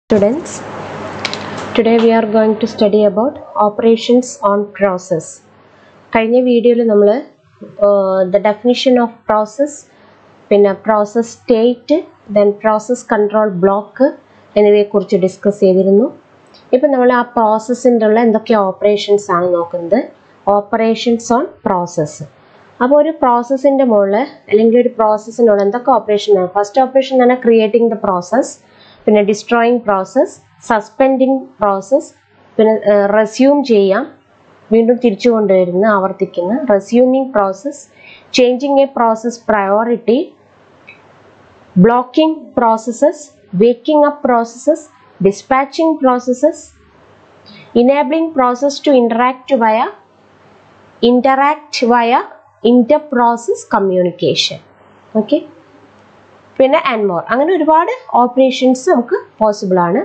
Students, today we are going to study about operations on process. കഴിഞ്ഞ വീഡിയോയിൽ നമ്മൾ the definition of process പിന്നെ process state then process control block എന്നിവയെക്കുറിച്ച് discuss ചെയ്തിരുന്നു ഇപ്പം നമ്മൾ ആ പ്രോസസ്സിൻ്റെ ഉള്ള എന്തൊക്കെ ഓപ്പറേഷൻസ് ആണ് നോക്കുന്നത് ഓപ്പറേഷൻസ് ഓൺ പ്രോസസ്സ് അപ്പോൾ ഒരു പ്രോസസ്സിൻ്റെ മുകളിൽ അല്ലെങ്കിൽ ഒരു പ്രോസസ്സിനുള്ള എന്തൊക്കെ ഓപ്പറേഷൻ ആണ് ഫസ്റ്റ് ഓപ്പറേഷൻ എന്ന് പറഞ്ഞാൽ ക്രിയേറ്റിംഗ് ദ പ്രോസസ്സ് പിന്നെ ഡിസ്ട്രോയിങ് പ്രോസസ്സ് സസ്പെൻഡിങ് പ്രോസസ്സ് പിന്നെ റെസ്യൂം ചെയ്യാം വീണ്ടും തിരിച്ചു കൊണ്ടുവരുന്ന ആവർത്തിക്കുന്ന resuming process changing a process priority blocking processes waking up processes dispatching processes enabling process to interact via interact via inter process communication okay പിന്നെ and more അങ്ങനെ ഒരുപാട് operations നമുക്ക് പോസിബിൾ ആണ്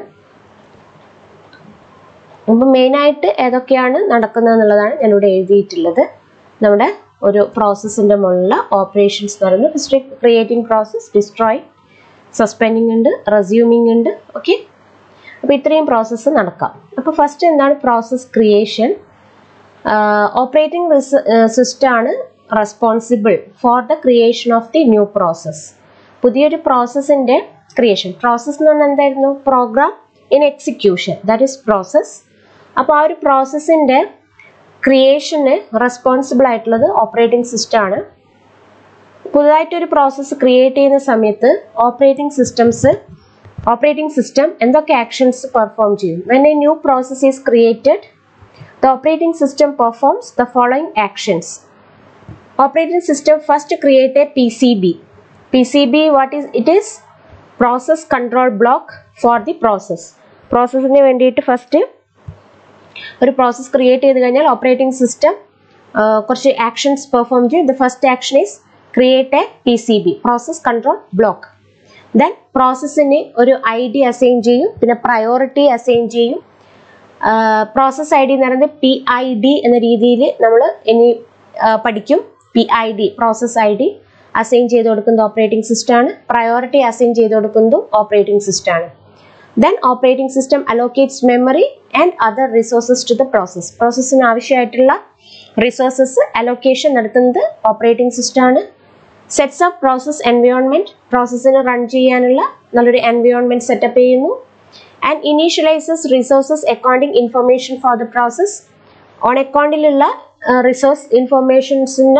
അപ്പം മെയിനായിട്ട് ഏതൊക്കെയാണ് നടക്കുന്നത് എന്നുള്ളതാണ് ഞാനിവിടെ എഴുതിയിട്ടുള്ളത് നമ്മുടെ ഒരു പ്രോസസ്സിൻ്റെ മുകളിലുള്ള ഓപ്പറേഷൻസ് എന്ന് പറയുന്നത് first creating process destroy suspending ഉണ്ട് റെസ്യൂമിങ് ഉണ്ട് ഓക്കെ അപ്പോൾ ഇത്രയും പ്രോസസ്സ് നടക്കാം അപ്പോൾ ഫസ്റ്റ് എന്താണ് പ്രോസസ് ക്രിയേഷൻ ഓപ്പറേറ്റിംഗ് സിസ്റ്റം ആണ് responsible for the creation of the new process പുതിയൊരു പ്രോസസ്സിൻ്റെ ക്രിയേഷൻ പ്രോസസ്സ് എന്ന് പറഞ്ഞാൽ എന്തായിരുന്നു program in execution that is process അപ്പോൾ ആ ഒരു പ്രോസസ്സിൻ്റെ ക്രിയേഷന് റെസ്പോൺസിബിൾ ആയിട്ടുള്ളത് ഓപ്പറേറ്റിംഗ് സിസ്റ്റം ആണ് പുതുതായിട്ടൊരു പ്രോസസ്സ് ക്രിയേറ്റ് ചെയ്യുന്ന സമയത്ത് ഓപ്പറേറ്റിംഗ് സിസ്റ്റംസ് ഓപ്പറേറ്റിംഗ് സിസ്റ്റം എന്തൊക്കെ ആക്ഷൻസ് പെർഫോം ചെയ്യും when a new process is created the operating system performs the following actions operating system first create a P C B PCB what is it is process control block for the process പ്രോസസ്സിന് വേണ്ടിയിട്ട് first ഒരു process create ചെയ്ത് കഴിഞ്ഞാൽ operating system കുറച്ച് actions perform ചെയ്യും the first action is create a P C B process control block then പ്രോസസ്സിന് ഒരു I D assign ചെയ്യും പിന്നെ പ്രയോറിറ്റി അസൈൻ ചെയ്യും പ്രോസസ് ഐ ഡി എന്ന് പറയുന്നത് പി ഐ ഡി എന്ന രീതിയിൽ നമ്മൾ ഇനി പഠിക്കും P I D process I D assign ചെയ്ത് കൊടുക്കുന്നത് ഓപ്പറേറ്റിംഗ് സിസ്റ്റം ആണ് പ്രയോറിറ്റി അസൈൻ ചെയ്ത് കൊടുക്കുന്നതും ഓപ്പറേറ്റിംഗ് സിസ്റ്റം ആണ് then operating system allocates memory and other resources to the process പ്രോസസ്സിന് ആവശ്യമായിട്ടുള്ള റിസോഴ്സസ് അലോക്കേഷൻ നടത്തുന്നത് ഓപ്പറേറ്റിംഗ് സിസ്റ്റം ആണ് സെറ്റ്സ് ഓഫ് പ്രോസസ് എൻവയോൺമെന്റ് പ്രോസസ്സിന് റൺ ചെയ്യാനുള്ള നല്ലൊരു എൻവയോൺമെന്റ് സെറ്റപ്പ് ചെയ്യുന്നു and initializes resources accounting information for the process on അക്കൗണ്ടിലുള്ള resource ഇൻഫർമേഷൻസിന്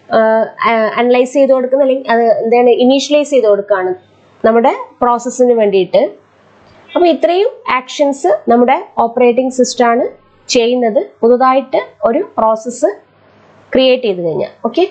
അനലൈസ് ചെയ്ത് കൊടുക്കുന്ന അല്ലെങ്കിൽ അത് എന്താണ് ഇനീഷ്യലൈസ് ചെയ്ത് കൊടുക്കുകയാണ് നമ്മുടെ പ്രോസസ്സിന് വേണ്ടിയിട്ട് അപ്പോൾ ഇത്രയും ആക്ഷൻസ് നമ്മുടെ ഓപ്പറേറ്റിംഗ് സിസ്റ്റമാണ് ചെയ്യുന്നത് പുതുതായിട്ട് ഒരു പ്രോസസ്സ് ക്രിയേറ്റ് ചെയ്ത് കഴിഞ്ഞാൽ okay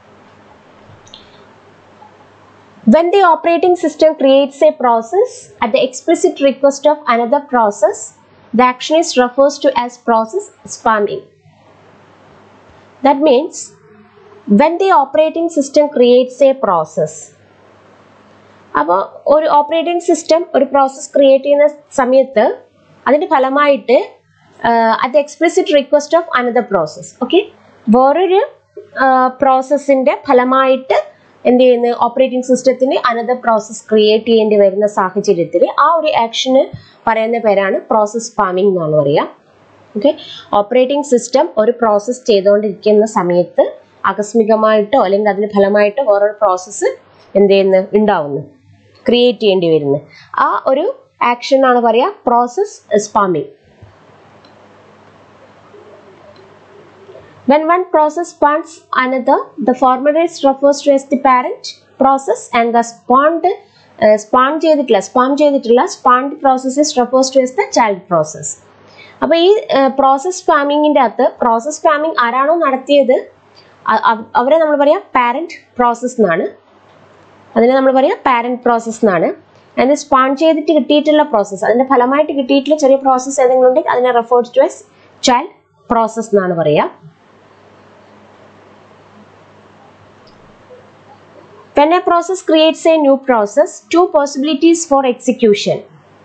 When the operating system creates a process at the explicit request of another process, the action is refers to as process spamming. That means when the operating system creates a process അപ്പോൾ ഒരു operating system ഒരു process create ചെയ്യുന്ന സമയത്ത് അതിൻ്റെ ഫലമായിട്ട് അത് explicit request of another process okay വേറൊരു പ്രോസസ്സിൻ്റെ ഫലമായിട്ട് എന്ത് ചെയ്യുന്നത് ഓപ്പറേറ്റിംഗ് സിസ്റ്റത്തിന് അനദർ പ്രോസസ്സ് ക്രിയേറ്റ് ചെയ്യേണ്ടി വരുന്ന സാഹചര്യത്തിൽ ആ ഒരു ആക്ഷന് പറയുന്ന പേരാണ് പ്രോസസ് ഫാമിംഗ് എന്നാണ് പറയുക ഓക്കെ ഓപ്പറേറ്റിംഗ് സിസ്റ്റം ഒരു പ്രോസസ്സ് ചെയ്തുകൊണ്ടിരിക്കുന്ന സമയത്ത് ആകസ്മികമായിട്ടോ അല്ലെങ്കിൽ അതിന് ഫലമായിട്ടോ വേറൊരു പ്രോസസ്സ് എന്ത് ചെയ്യുന്നു ഉണ്ടാവുന്നു ക്രിയേറ്റ് ചെയ്യേണ്ടി വരുന്നു ആ ഒരു ആക്ഷൻ ആണ് പറയുക process spawning When one process spawns another, the former is refers to as the parent process and the spawned uh, spawn ചെയ്തിട്ടില്ല സ്പാം ചെയ്തിട്ടില്ല spawned process is refers to as the child process അപ്പോൾ ഈ process സ്പാമിങ്ങിൻ്റെ അകത്ത് process spamming ആരാണോ നടത്തിയത് അവരെ നമ്മൾ പറയാം പാരന്റ് പ്രോസസ് എന്നാണ് അതിനെ നമ്മൾ പറയാം പാരന്റ് പ്രോസസ് എന്നാണ് അതിന് സ്പാൺ ചെയ്തിട്ട് കിട്ടിയിട്ടുള്ള പ്രോസസ്സ് അതിൻ്റെ ഫലമായിട്ട് കിട്ടിയിട്ടുള്ള ചെറിയ പ്രോസസ്സ് ഏതെങ്കിലും ഉണ്ടെങ്കിൽ അതിനെ referred to as child process എന്നാണ് പറയുക When a process creates a new process, two possibilities for execution.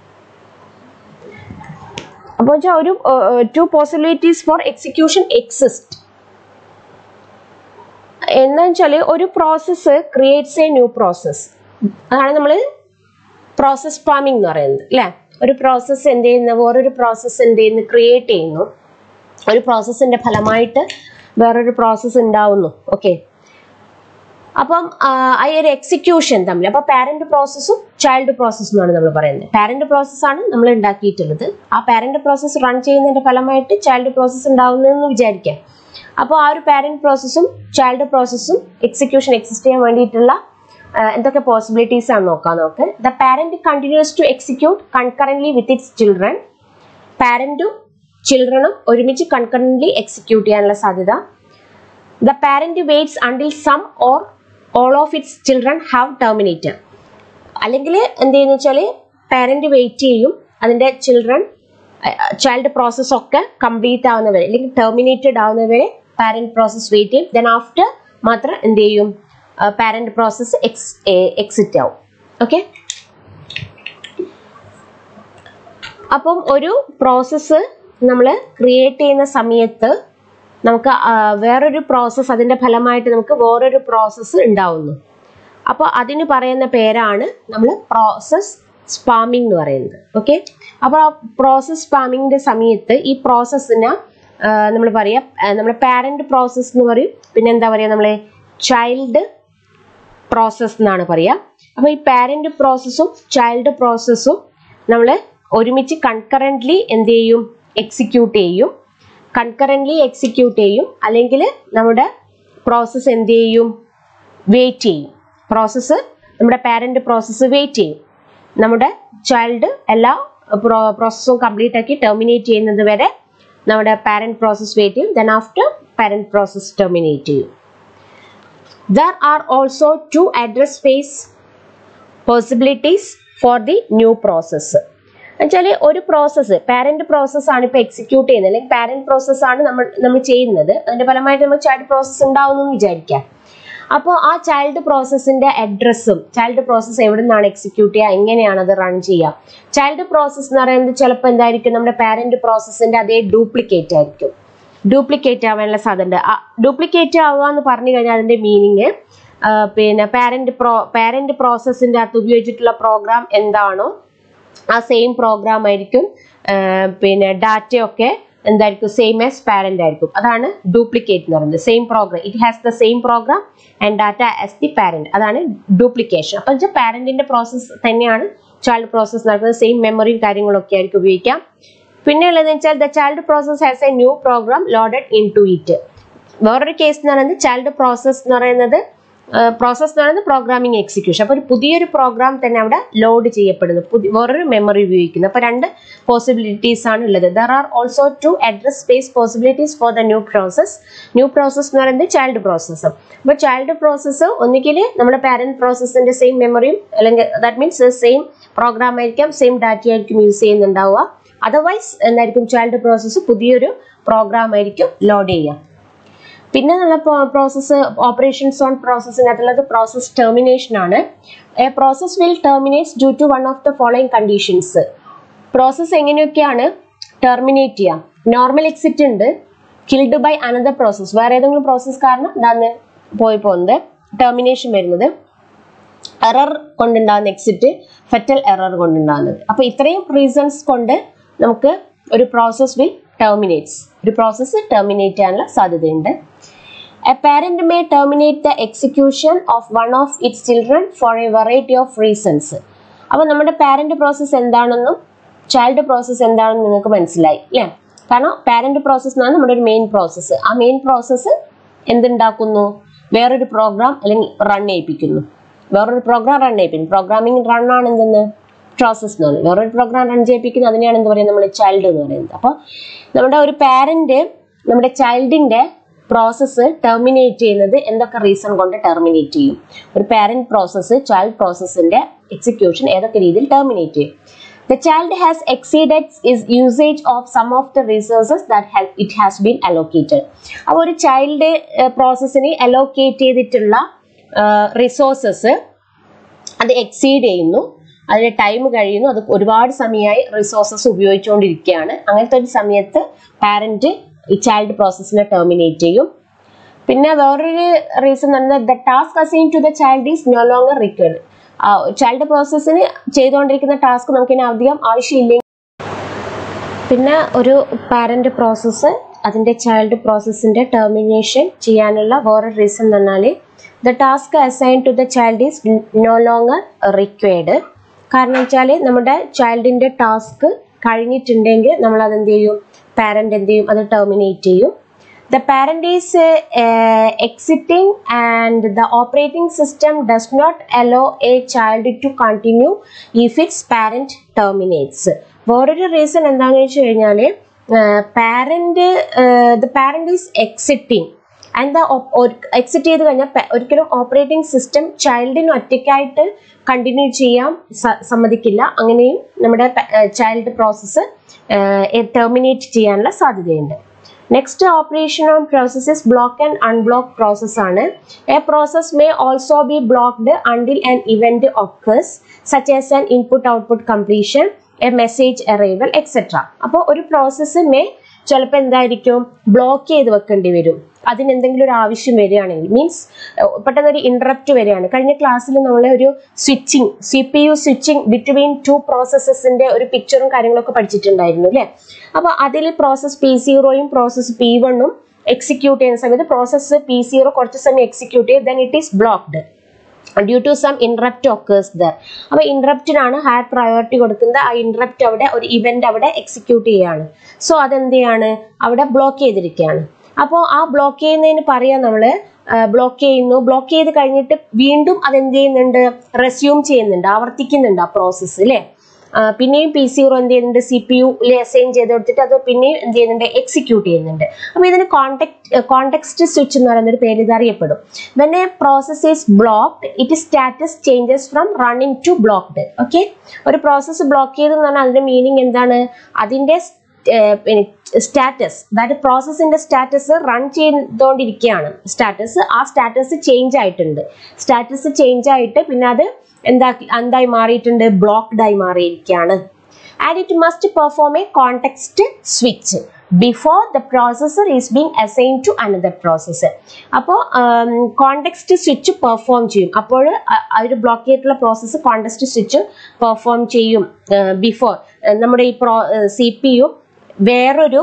അപ്പോൾ ഒരു two possibilities for execution exist എന്താ വെച്ചാൽ ഒരു process creates a new process അതാണ് നമ്മൾ പ്രോസസ് ഫാമിംഗ് എന്ന് പറയുന്നത് അല്ലേ ഒരു പ്രോസസ്സ് എന്ത് ചെയ്യുന്നു വേറൊരു പ്രോസസ്സ് എന്ത് ചെയ്യുന്നു ക്രിയേറ്റ് ചെയ്യുന്നു ഒരു പ്രോസസ്സിന്റെ ഫലമായിട്ട് വേറൊരു പ്രോസസ്സ് ഉണ്ടാവുന്നു ഓക്കെ അപ്പം ആ ആ ഒരു എക്സിക്യൂഷൻ തമ്മിൽ അപ്പൊ പാരന്റ് പ്രോസസ്സും ചൈൽഡ് പ്രോസസ്സും ആണ് നമ്മൾ പറയുന്നത് പാരന്റ് പ്രോസസ്സാണ് നമ്മൾ ഉണ്ടാക്കിയിട്ടുള്ളത് ആ പാരന്റ് പ്രോസസ്സ് റൺ ചെയ്യുന്നതിന്റെ ഫലമായിട്ട് ചൈൽഡ് പ്രോസസ്സ് ഉണ്ടാവുന്നതെന്ന് വിചാരിക്കാം അപ്പോൾ ആ ഒരു പാരന്റ് പ്രോസസ്സും ചൈൽഡ് പ്രോസസ്സും എക്സിക്യൂഷൻ എക്സിസ്റ്റ് ചെയ്യാൻ വേണ്ടിയിട്ടുള്ള ആ, എന്തൊക്കെ പോസിബിലിറ്റീസ് ആണ് നോക്കാം നമുക്ക് the parent continues to execute concurrently with its children പാരന്റും ചിൽഡ്രനും ഒരുമിച്ച് കൺകറന്റ്ലി എക്സിക്യൂട്ട് ചെയ്യാനുള്ള സാധ്യത the parent waits until some or all of its children have terminated അല്ലെങ്കിൽ എന്ത് ചെയ്യുന്ന വെച്ചാൽ പാരന്റ് വെയിറ്റ് ചെയ്യും അതിന്റെ ചിൽഡ്രൻ ചൈൽഡ് പ്രോസസ് ഒക്കെ കംപ്ലീറ്റ് ആവുന്നവരെ അല്ലെങ്കിൽ ടെർമിനേറ്റഡ് ആവുന്നവരെ പാരന്റ് പ്രോസസ് വെയിറ്റ് ചെയ്യും ദെൻ ആഫ്റ്റർ മാത്രം എന്ത് ചെയ്യും പാരന്റ് പ്രോസസ് എക്സ് എക്സിറ്റ് ആവും ഓക്കെ അപ്പം ഒരു പ്രോസസ്സ് നമ്മൾ ക്രിയേറ്റ് ചെയ്യുന്ന സമയത്ത് നമുക്ക് ആ, വേറൊരു പ്രോസസ്സ് അതിന്റെ ഫലമായിട്ട് നമുക്ക് വേറൊരു പ്രോസസ്സ് ഉണ്ടാവുന്നു അപ്പോൾ അതിന് പറയുന്ന പേരാണ് നമ്മൾ പ്രോസസ് സ്പാമിംഗ് എന്ന് പറയുന്നത് ഓക്കെ അപ്പോൾ ആ പ്രോസസ് സ്പാമിങ്ങിന്റെ സമയത്ത് ഈ പ്രോസസ്സിന് നമ്മൾ പറയാം നമ്മൾ പാരന്റ് പ്രോസസ്സ് എന്ന് പറയും പിന്നെ എന്താ പറയുക നമ്മൾ ചൈൽഡ് പ്രോസസ്സ് എന്നാണ് പറയുക അപ്പോൾ ഈ പാരന്റ് പ്രോസസ്സും ചൈൽഡ് പ്രോസസ്സും നമ്മൾ ഒരുമിച്ച് കൺകറൻ്റ്ലി എന്ത് ചെയ്യും എക്സിക്യൂട്ട് ചെയ്യും കൺകറൻ്റ്ലി എക്സിക്യൂട്ട് ചെയ്യും അല്ലെങ്കിൽ നമ്മുടെ പ്രോസസ്സ് എന്ത് ചെയ്യും വെയിറ്റ് ചെയ്യും പ്രോസസ്സ് നമ്മുടെ പാരന്റ് പ്രോസസ്സ് വെയിറ്റ് ചെയ്യും നമ്മുടെ ചൈൽഡ് എല്ലാ പ്രോസസ്സും കംപ്ലീറ്റ് ആക്കി ടെർമിനേറ്റ് ചെയ്യുന്നത് വരെ നമ്മുടെ പാരന്റ് പ്രോസസ്സ് വെയിറ്റ് ചെയ്യും then after parent process terminate ചെയ്യും There are also two address space possibilities for the new process. എന്നുവെച്ചാൽ ഒരു പ്രോസസ്സ് പാരന്റ് പ്രോസസ് ആണ് ഇപ്പൊ എക്സിക്യൂട്ട് ചെയ്യുന്നത് അല്ലെങ്കിൽ പാരന്റ് പ്രോസസ് ആണ് നമ്മൾ നമ്മൾ ചെയ്യുന്നത് അതിന്റെ ഫലമായിട്ട് നമ്മൾ ചൈൽഡ് പ്രോസസ്സ് ഉണ്ടാവുന്നു എന്ന് വിചാരിക്കാം അപ്പോൾ ആ ചൈൽഡ് പ്രോസസ്സിന്റെ അഡ്രസ്സും ചൈൽഡ് പ്രോസസ്സ് എവിടെ നിന്നാണ് എക്സിക്യൂട്ട് ചെയ്യുക എങ്ങനെയാണ് അത് റൺ ചെയ്യുക ചൈൽഡ് പ്രോസസ്സ് എന്ന് പറയുന്നത് ചിലപ്പോൾ എന്തായിരിക്കും നമ്മുടെ പാരന്റ് പ്രോസസ്സിന്റെ അതേ ഡ്യൂപ്ലിക്കേറ്റ് ആയിരിക്കും ഡ്യൂപ്ലിക്കേറ്റ് ആവാനുള്ള സാധ്യത ഡ്യൂപ്ലിക്കേറ്റ് ആവുക എന്ന് പറഞ്ഞു കഴിഞ്ഞാൽ അതിന്റെ മീനിങ് പിന്നെ പാരന്റ് പ്രോ പാരന്റ് പ്രോസസ്സിന്റെ അകത്ത് ഉപയോഗിച്ചിട്ടുള്ള പ്രോഗ്രാം എന്താണോ ആ സെയിം പ്രോഗ്രാം ആയിരിക്കും ആ, പിന്നെ ഡാറ്റയൊക്കെ എന്തായിരിക്കും സെയിം ആസ് പാരന്റ് ആയിരിക്കും അതാണ് ഡ്യൂപ്ലിക്കേറ്റ് എന്ന് പറയുന്നത് same program it has the same program and data as the parent അതാണ് ഡ്യൂപ്ലിക്കേഷൻ അപ്പം വെച്ചാൽ പാരന്റിന്റെ പ്രോസസ്സ് തന്നെയാണ് ചൈൽഡ് പ്രോസസ്സ് നടക്കുന്നത് സെയിം മെമ്മറിയും കാര്യങ്ങളൊക്കെ ആയിരിക്കും ഉപയോഗിക്കാം പിന്നെ ഉള്ളതെന്ന് വെച്ചാൽ the child process has a new program loaded into it വേറൊരു കേസ് എന്ന് പറയുന്നത് ചൈൽഡ് പ്രോസസ് എന്ന് പറയുന്നത് പ്രോസസ് എന്ന് പറയുന്നത് പ്രോഗ്രാമിംഗ് എക്സിക്യൂഷൻ അപ്പോൾ ഒരു പുതിയൊരു പ്രോഗ്രാം തന്നെ അവിടെ ലോഡ് ചെയ്യപ്പെടുന്നു പുതിയ വേറൊരു മെമ്മറി ഉപയോഗിക്കുന്നു അപ്പോൾ രണ്ട് പോസിബിലിറ്റീസ് ആണ് ഉള്ളത് there are also two address space possibilities for the new process new process എന്ന് പറയുന്നത് ചൈൽഡ് പ്രോസസ്സ് അപ്പോൾ ചൈൽഡ് പ്രോസസ്സ് ഒന്നുകിൽ നമ്മുടെ പാരന്റ് പ്രോസസ്സിന്റെ സെയിം മെമ്മറിയും അല്ലെങ്കിൽ ദാറ്റ് മീൻസ് സെയിം പ്രോഗ്രാം ആയിരിക്കാം സെയിം ഡാറ്റ ആയിരിക്കും യൂസ് ചെയ്യുന്നുണ്ടാവുക അതർവൈസ് എന്തായിരിക്കും ചൈൽഡ് പ്രോസസ്സ് പുതിയൊരു പ്രോഗ്രാം ആയിരിക്കും ലോഡ് ചെയ്യുക പിന്നെ ഉള്ള പ്രോസസ്സ് ഓപ്പറേഷൻസ് ഓൺ പ്രോസസ്സിനകത്തുള്ളത് പ്രോസസ് ടെർമിനേഷൻ ആണ് a process will terminate due to one of the following conditions process എങ്ങനെയൊക്കെയാണ് ടെർമിനേറ്റ് ചെയ്യാം നോർമൽ എക്സിറ്റ് ഉണ്ട് കിൽഡ് ബൈ അനദർ പ്രോസസ് വേറെ ഏതെങ്കിലും പ്രോസസ്സ് കാരണം ഇതാന്ന് പോയി പോകുന്നത് ടെർമിനേഷൻ വരുന്നത് എറർ കൊണ്ടുണ്ടാകുന്ന എക്സിറ്റ് ഫെറ്റൽ എറർ കൊണ്ടുണ്ടാകുന്നത് അപ്പൊ ഇത്രയും റീസൺസ് കൊണ്ട് നമുക്ക് ഒരു പ്രോസസ് വിൽ ടെർമിനേറ്റ്സ് ഒരു പ്രോസസ്സ് ടെർമിനേറ്റ് ചെയ്യാനുള്ള സാധ്യതയുണ്ട് a parent may terminate the execution of one of its children for a variety of reasons അപ്പോൾ നമ്മുടെ പാരന്റ് പ്രോസസ്സ് എന്താണെന്നും ചൈൽഡ് പ്രോസസ്സ് എന്താണെന്നും നിങ്ങൾക്ക് മനസ്സിലായി അല്ലേ കാരണം പാരന്റ് പ്രോസസ്സ് എന്നാണ് നമ്മുടെ ഒരു മെയിൻ പ്രോസസ്സ് ആ മെയിൻ പ്രോസസ്സ് എന്തുണ്ടാക്കുന്നു വേറൊരു പ്രോഗ്രാം അല്ലെങ്കിൽ റൺ ചെയ്യിപ്പിക്കുന്നു വേറൊരു പ്രോഗ്രാം റൺ ചെയ്യിപ്പിക്കുന്നു പ്രോഗ്രാമിംഗ് റൺ ആണ് എന്തെന്ന് പ്രോസസ് എന്ന് പറയുന്നത് വേറൊരു പ്രോഗ്രാം റൺ ചെയ്യിപ്പിക്കുന്നത് അതിനെയാണ് എന്ത് പറയുന്നത് നമ്മൾ ചൈൽഡ് എന്ന് പറയുന്നത് അപ്പോൾ നമ്മുടെ ഒരു പാരന്റ് നമ്മുടെ ചൈൽഡിന്റെ പ്രോസസ്സ് ടെർമിനേറ്റ് ചെയ്യുന്നത് എന്തൊക്കെ റീസൺ കൊണ്ട് ടെർമിനേറ്റ് ചെയ്യും ഒരു പാരന്റ് പ്രോസസ്സ് ചൈൽഡ് പ്രോസസ്സിന്റെ എക്സിക്യൂഷൻ ഏതൊക്കെ രീതിയിൽ ടെർമിനേറ്റ് ചെയ്യും the child has exceeded is usage of some of the resources that it has been allocated അപ്പോൾ ഒരു ചൈൽഡ് പ്രോസസ്സിന് അലോക്കേറ്റ് ചെയ്തിട്ടുള്ള റിസോഴ്സസ് അത് എക്സീഡ് ചെയ്യുന്നു അതിന്റെ ടൈം കഴിയുന്നു അത് ഒരുപാട് സമയമായി റിസോഴ്സസ് ഉപയോഗിച്ചുകൊണ്ടിരിക്കുകയാണ് അങ്ങനത്തെ ഒരു സമയത്ത് പാരന്റ് ഈ ചൈൽഡ് പ്രോസസ്സിനെ ടെർമിനേറ്റ് ചെയ്യും പിന്നെ വേറൊരു റീസൺ എന്ന് the task assign to the child is no longer required child പ്രോസസ്സിന് ചെയ്തുകൊണ്ടിരിക്കുന്ന ടാസ്ക് നമുക്കിനി അധികം ആവശ്യമില്ല പിന്നെ ഒരു പാരന്റ് പ്രോസസ്സ് അതിൻ്റെ ചൈൽഡ് പ്രോസസ്സിൻ്റെ ടെർമിനേഷൻ ചെയ്യാനുള്ള വേറൊരു റീസൺ എന്ന് പറഞ്ഞാൽ the task assign to the child is no longer required കാരണം വെച്ചാൽ നമ്മുടെ ചൈൽഡിൻ്റെ ടാസ്ക് കഴിഞ്ഞിട്ടുണ്ടെങ്കിൽ നമ്മൾ അതെന്ത് ചെയ്യും പാരന്റ് എന്ത് ചെയ്യും അത് ടെർമിനേറ്റ് ചെയ്യും the parent is uh, uh, exiting and the operating system does not allow a child to continue if its parent terminates വേറൊരു റീസൺ എന്താണെന്ന് വെച്ച് കഴിഞ്ഞാൽ parent the parent is exiting and the exit ചെയ്ത് കഴിഞ്ഞാൽ പ- ഒരിക്കലും operating system ചൈൽഡിന് ഒറ്റയ്ക്കായിട്ട് കണ്ടിന്യൂ ചെയ്യാൻ സ- സമ്മതിക്കില്ല അങ്ങനെയും നമ്മുടെ ചൈൽഡ് പ്രോസസ്സ് ടെർമിനേറ്റ് ചെയ്യാനുള്ള സാധ്യതയുണ്ട് next operation on process is block and unblock process ആണ് a process may also be blocked until an event occurs such as an input output completion a message arrival etcetera അപ്പോൾ ഒരു process may ചിലപ്പോൾ എന്തായിരിക്കും block ചെയ്ത് വെക്കേണ്ടി വരും അതിന് എന്തെങ്കിലും ഒരു ആവശ്യം വരികയാണെങ്കിൽ മീൻസ് പെട്ടെന്ന് ഒരു ഇൻട്രപ്റ്റ് വരികയാണ് കഴിഞ്ഞ ക്ലാസ്സിൽ നമ്മൾ ഒരു switching C P U switching between two പ്രോസസ്സസിന്റെ ഒരു പിക്ചറും കാര്യങ്ങളൊക്കെ പഠിച്ചിട്ടുണ്ടായിരുന്നു അല്ലേ അപ്പോൾ അതിൽ പ്രോസസ് പി സീറോയും പ്രോസസ് പി വണ്ണും എക്സിക്യൂട്ട് ചെയ്യുന്ന സമയത്ത് പ്രോസസ്സ് പി സീറോ കുറച്ച് സമയം എക്സിക്യൂട്ട് ചെയ്ത് then it is blocked due to some interrupt occurs there അപ്പോൾ ഇൻട്രപ്റ്റിനാണ് ഹയർ പ്രയോറിറ്റി കൊടുക്കുന്നത് ആ ഇൻട്രപ്റ്റ് അവിടെ ഒരു ഇവന്റ് അവിടെ എക്സിക്യൂട്ട് ചെയ്യാണ് സോ അതെന്ത് ചെയ്യാണ് അവിടെ ബ്ലോക്ക് ചെയ്തിരിക്കുകയാണ് അപ്പോൾ ആ ബ്ലോക്ക് ചെയ്യുന്നതിന് പറയാം നമ്മൾ ബ്ലോക്ക് ചെയ്യുന്നു ബ്ലോക്ക് ചെയ്ത് കഴിഞ്ഞിട്ട് വീണ്ടും അതെന്ത് ചെയ്യുന്നുണ്ട് റെസ്യൂം ചെയ്യുന്നുണ്ട് ആവർത്തിക്കുന്നുണ്ട് ആ പ്രോസസ്സ് അല്ലേ ആ, പിന്നെയും പി സീറോ എന്ത് ചെയ്യുന്നുണ്ട് സി പി യു അസൈൻ ചെയ്ത് കൊടുത്തിട്ട് അത് പിന്നെയും എന്ത് ചെയ്യുന്നുണ്ട് എക്സിക്യൂട്ട് ചെയ്യുന്നുണ്ട് അപ്പോൾ ഇതിന് കോണ്ടെക്ട് കോണ്ടെക്സ്റ്റ് സ്വിച്ച് എന്ന് പറയുന്ന ഒരു പേര് ഇത് അറിയപ്പെടും when a process is blocked it status changes from running to blocked okay ഒരു പ്രോസസ്സ് ബ്ലോക്ക് ചെയ്തെന്ന് പറഞ്ഞാൽ അതിന്റെ മീനിങ് എന്താണ് അതിന്റെ സ്റ്റാറ്റസ് അതായത് പ്രോസസ്സിന്റെ സ്റ്റാറ്റസ് റൺ ചെയ്തുകൊണ്ടിരിക്കുകയാണ് സ്റ്റാറ്റസ് ആ സ്റ്റാറ്റസ് ചേഞ്ച് ആയിട്ടുണ്ട് സ്റ്റാറ്റസ് ചേഞ്ച് ആയിട്ട് പിന്നെ അത് എന്താക്കി എന്തായി മാറിയിട്ടുണ്ട് ബ്ലോക്ക്ഡ് ആയി മാറിയിരിക്കുകയാണ് and it must perform a context switch before the processor is being assign to another processor അപ്പോൾ കോണ്ടെക്സ്റ്റ് സ്വിച്ച് പെർഫോം ചെയ്യും അപ്പോൾ ആ ഒരു ബ്ലോക്ക് ചെയ്തിട്ടുള്ള പ്രോസസ്സ് കോണ്ടെക്സ്റ്റ് സ്വിച്ച് പെർഫോം ചെയ്യും ബിഫോർ നമ്മുടെ ഈ പ്രോ സി പി യു വേറൊരു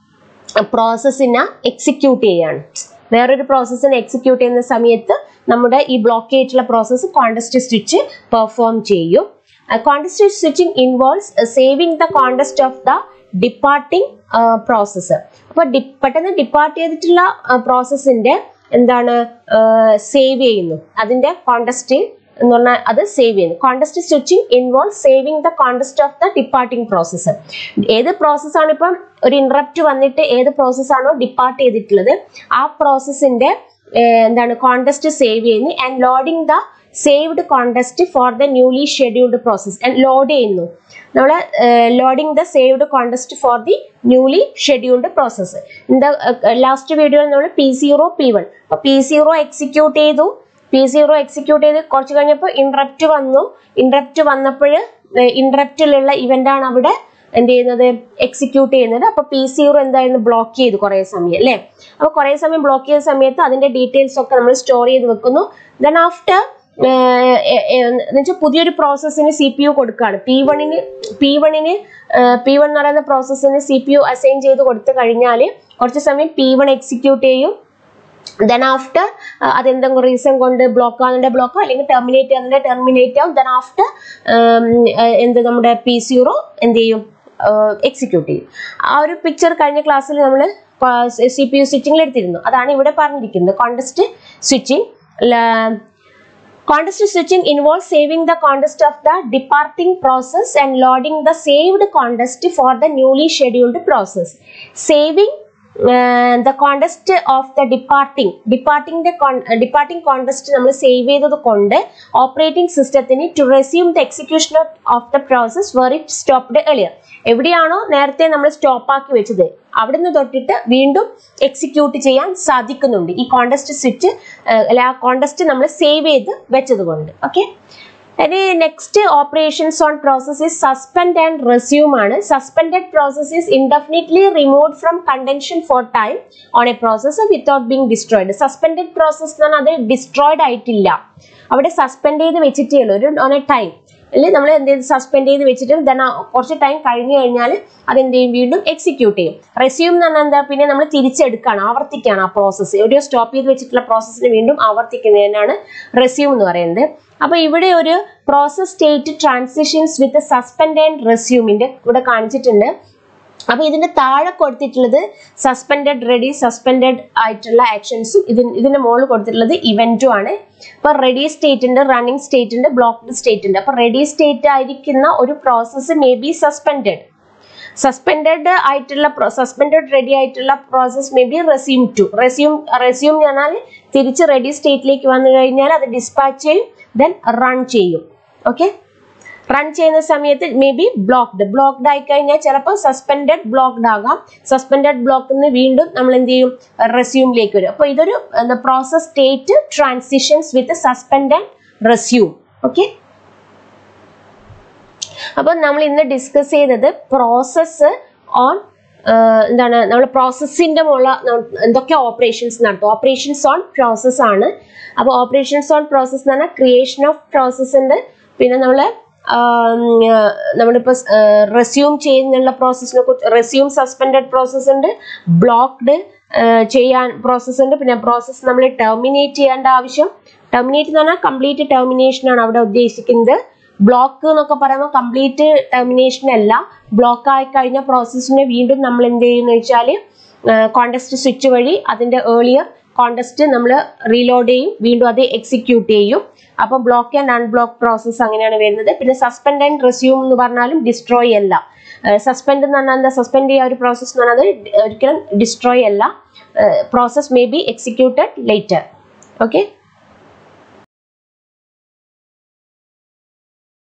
പ്രോസസ്സിനെ എക്സിക്യൂട്ട് ചെയ്യാണ് വേറൊരു പ്രോസസ്സിനെ എക്സിക്യൂട്ട് ചെയ്യുന്ന സമയത്ത് നമ്മുടെ ഈ ബ്ലോക്ക് ചെയ്തിട്ടുള്ള പ്രോസസ്സ് കോണ്ടസ്റ്റ് സ്വിച്ച് പെർഫോം ചെയ്യും context switching involves saving the context of the departing process അപ്പോൾ പെട്ടെന്ന് ഡിപ്പാർട്ട് ചെയ്തിട്ടുള്ള പ്രോസസ്സിന്റെ എന്താണ് സേവ് ചെയ്യുന്നു അതിന്റെ കോണ്ടസ്റ്റ് എന്ന് പറഞ്ഞാൽ അത് സേവ് ചെയ്യുന്നു context switching involve saving the context of the departing process ഏത് പ്രോസസ്സാണ് ഇപ്പം ഒരു ഇൻട്രപ്റ്റ് വന്നിട്ട് ഏത് പ്രോസസ്സാണോ ഡിപ്പാർട്ട് ചെയ്തിട്ടുള്ളത് ആ പ്രോസസ്സിന്റെ എന്താണ് കോണ്ടസ്റ്റ് സേവ് ചെയ്യുന്നു and loading the saved context for the newly scheduled process and load ചെയ്യുന്നു നമ്മൾ loading the saved context for the newly scheduled process in the last വീഡിയോയിൽ നമ്മൾ പി സീറോ പി വൺ അപ്പോൾ പി സീറോ എക്സിക്യൂട്ട് ചെയ്തു P zero execute ചെയ്ത് കുറച്ച് കഴിഞ്ഞപ്പോൾ interrupt വന്നു ഇൻട്രപ്റ്റ് വന്നപ്പോൾ ഇൻട്രപ്റ്റിലുള്ള ഇവന്റാണ് അവിടെ എന്ത് ചെയ്യുന്നത് എക്സിക്യൂട്ട് ചെയ്യുന്നത് അപ്പൊ പി സീറോ എന്തായിരുന്നു ബ്ലോക്ക് ചെയ്തു കുറേ സമയം അല്ലേ അപ്പൊ കുറേ സമയം ബ്ലോക്ക് ചെയ്ത സമയത്ത് അതിന്റെ ഡീറ്റെയിൽസ് ഒക്കെ നമ്മൾ സ്റ്റോർ ചെയ്ത് വെക്കുന്നു ദെൻ ആഫ്റ്റർ എന്നുവെച്ചാൽ പുതിയൊരു പ്രോസസ്സിന് സി പി യു കൊടുക്കുകയാണ് പി വണ്ണിന് പി വണ്ണിന് പി വൺ എന്ന് പറയുന്ന പ്രോസസ്സിന് സി പി യു അസൈൻ ചെയ്ത് കൊടുത്തു കഴിഞ്ഞാൽ കുറച്ച് സമയം പി വൺ എക്സിക്യൂട്ട് ചെയ്യും ദെൻ ആഫ്റ്റർ അതെന്തെങ്കിലും റീസൺ കൊണ്ട് ബ്ലോക്ക് ആകുന്നതിന്റെ ബ്ലോക്കോ അല്ലെങ്കിൽ ടെർമിനേറ്റ് ചെയ്യുന്നതിന്റെ ടെർമിനേറ്റ് ആവും ദെൻ ആഫ്റ്റർ എന്ത് നമ്മുടെ പി സീറോ എന്ത് ചെയ്യും എക്സിക്യൂട്ട് ചെയ്യും ആ ഒരു പിക്ചർ കഴിഞ്ഞ ക്ലാസ്സിൽ നമ്മൾ സി പി യു സ്വിച്ചിങ്ങിൽ എടുത്തിരുന്നു അതാണ് ഇവിടെ പറഞ്ഞിരിക്കുന്നത് context switching Contest switching involves saving the contest of the departing process and loading the saved contest for the newly scheduled process. Saving uh, the contest of the departing departing the con- uh, departing contest നമ്മൾ save ചെയ്തത് കൊണ്ട് operating സിസ്റ്റത്തിന് to resume the execution of the process where it stopped earlier എവിടെയാണോ നേരത്തെ നമ്മൾ stop ആക്കി വെച്ചത് അവിടുന്ന് തൊട്ടിട്ട് വീണ്ടും എക്സിക്യൂട്ട് ചെയ്യാൻ സാധിക്കുന്നുണ്ട് ഈ കോണ്ടസ്റ്റ് സ്വിച്ച് അല്ല ആ കോണ്ടസ്റ്റ് നമ്മൾ സേവ് ചെയ്ത് വെച്ചത് കൊണ്ട് ഓക്കെ ഇനി next operations on process is suspend and resume ആണ് suspended process is indefinitely remove from contention for time on a process without being destroyed suspended process എന്ന് പറഞ്ഞാൽ അത് ഡിസ്ട്രോയിഡ് ആയിട്ടില്ല അവിടെ സസ്പെൻഡ് ചെയ്ത് വെച്ചിട്ടേ ഉള്ളൂ ഒരു ഓൺ എ ടൈം അല്ലെ നമ്മൾ എന്ത് ചെയ്ത് സസ്പെൻഡ് ചെയ്ത് വെച്ചിട്ട് ദെൻ കുറച്ച് ടൈം കഴിഞ്ഞു കഴിഞ്ഞാൽ അത് എന്ത് ചെയ്യും വീണ്ടും എക്സിക്യൂട്ട് ചെയ്യും റെസ്യൂം എന്ന് പറഞ്ഞാൽ എന്താ പിന്നെ നമ്മൾ തിരിച്ചെടുക്കുകയാണ് ആവർത്തിക്കുകയാണ് ആ പ്രോസസ്സ് ഒരു സ്റ്റോപ്പ് ചെയ്ത് വെച്ചിട്ടുള്ള പ്രോസസ്സിന് വീണ്ടും ആവർത്തിക്കുന്നതിനാണ് റെസ്യൂം എന്ന് പറയുന്നത് അപ്പൊ ഇവിടെ ഒരു process state transitions with suspend and റെസ്യൂമിന്റെ ഇവിടെ കാണിച്ചിട്ടുണ്ട് അപ്പൊ ഇതിന്റെ താഴെ കൊടുത്തിട്ടുള്ളത് സസ്പെൻഡഡ് റെഡി സസ്പെൻഡഡ് ആയിട്ടുള്ള ആക്ഷൻസും ഇതിന് ഇതിന്റെ മുകളിൽ കൊടുത്തിട്ടുള്ളത് ഇവന്റും ആണ് അപ്പൊ റെഡി സ്റ്റേറ്റ് ഉണ്ട് റണ്ണിങ് സ്റ്റേറ്റ് ഉണ്ട് ബ്ലോക്ക്ഡ് സ്റ്റേറ്റ് ഉണ്ട് അപ്പൊ റെഡി സ്റ്റേറ്റ് ആയിരിക്കുന്ന ഒരു process may be suspended suspended ആയിട്ടുള്ള സസ്പെൻഡഡ് റെഡി ആയിട്ടുള്ള process may be resume to resume resume എന്ന് പറഞ്ഞാൽ തിരിച്ച് റെഡി സ്റ്റേറ്റിലേക്ക് വന്നു കഴിഞ്ഞാൽ അത് ഡിസ്പാച്ച് ചെയ്യും ദെൻ റൺ ചെയ്യും ഓക്കെ റൺ ചെയ്യുന്ന സമയത്ത് മേ ബി ബ്ലോക്ക്ഡ് ബ്ലോക്ക്ഡ് ആയി കഴിഞ്ഞാൽ ചിലപ്പോൾ സസ്പെൻഡഡ് ബ്ലോക്ക്ഡ് ആകാം സസ്പെൻഡഡ് ബ്ലോക്ക് നിന്ന് വീണ്ടും നമ്മൾ എന്ത് ചെയ്യും റെസ്യൂമിലേക്ക് വരും അപ്പോൾ ഇതൊരു process state transitions with suspend and resume okay അപ്പോൾ നമ്മൾ ഇന്ന് ഡിസ്കസ് ചെയ്തത് പ്രോസസ്സ് ഓൺ എന്താണ് നമ്മൾ പ്രോസസ്സിൻ്റെ മുള്ള എന്തൊക്കെ ഓപ്പറേഷൻസ് നടത്തും ഓപ്പറേഷൻസ് ഓൺ പ്രോസസ് ആണ് അപ്പോൾ ഓപ്പറേഷൻസ് ഓൺ പ്രോസസ് എന്ന് പറഞ്ഞാൽ ക്രിയേഷൻ ഓഫ് പ്രോസസ് ഉണ്ട് പിന്നെ നമ്മൾ നമ്മളിപ്പോൾ റെസ്യൂം ചെയ്യുന്നുള്ള പ്രോസസ്സിനെ കുറിച്ച് റെസ്യൂം സസ്പെൻഡഡ് പ്രോസസ്സ് ഉണ്ട് ബ്ലോക്ക്ഡ് ചെയ്യാൻ പ്രോസസ്സ് ഉണ്ട് പിന്നെ പ്രോസസ്സ് നമ്മൾ ടെർമിനേറ്റ് ചെയ്യേണ്ട ആവശ്യം ടെർമിനേറ്റ് എന്ന് പറഞ്ഞാൽ കംപ്ലീറ്റ് ടെർമിനേഷൻ ആണ് അവിടെ ഉദ്ദേശിക്കുന്നത് ബ്ലോക്ക് എന്നൊക്കെ പറയുമ്പോൾ കംപ്ലീറ്റ് ടെർമിനേഷൻ അല്ല ബ്ലോക്ക് ആയി കഴിഞ്ഞ പ്രോസസ്സിനെ വീണ്ടും നമ്മൾ എന്ത് ചെയ്യുന്ന വെച്ചാൽ കോണ്ടസ്റ്റ് സ്വിച്ച് വഴി അതിന്റെ ഏർലിയർ കോണ്ടസ്റ്റ് നമ്മൾ റീലോഡ് ചെയ്യും വീണ്ടും അത് എക്സിക്യൂട്ട് ചെയ്യും അപ്പം ബ്ലോക്ക് ആൻഡ് അൺബ്ലോക്ക് പ്രോസസ്സ് അങ്ങനെയാണ് വരുന്നത് പിന്നെ സസ്പെൻഡ് ആൻഡ് റെസ്യൂം എന്ന് പറഞ്ഞാലും ഡിസ്ട്രോയ് അല്ല സസ്പെൻഡ് എന്ന് പറഞ്ഞാൽ എന്താ സസ്പെൻഡ് ചെയ്യുക ഒരു പ്രോസസ്സ് എന്ന് പറഞ്ഞാൽ ഒരിക്കലും ഡിസ്ട്രോയ് അല്ല process may be executed later okay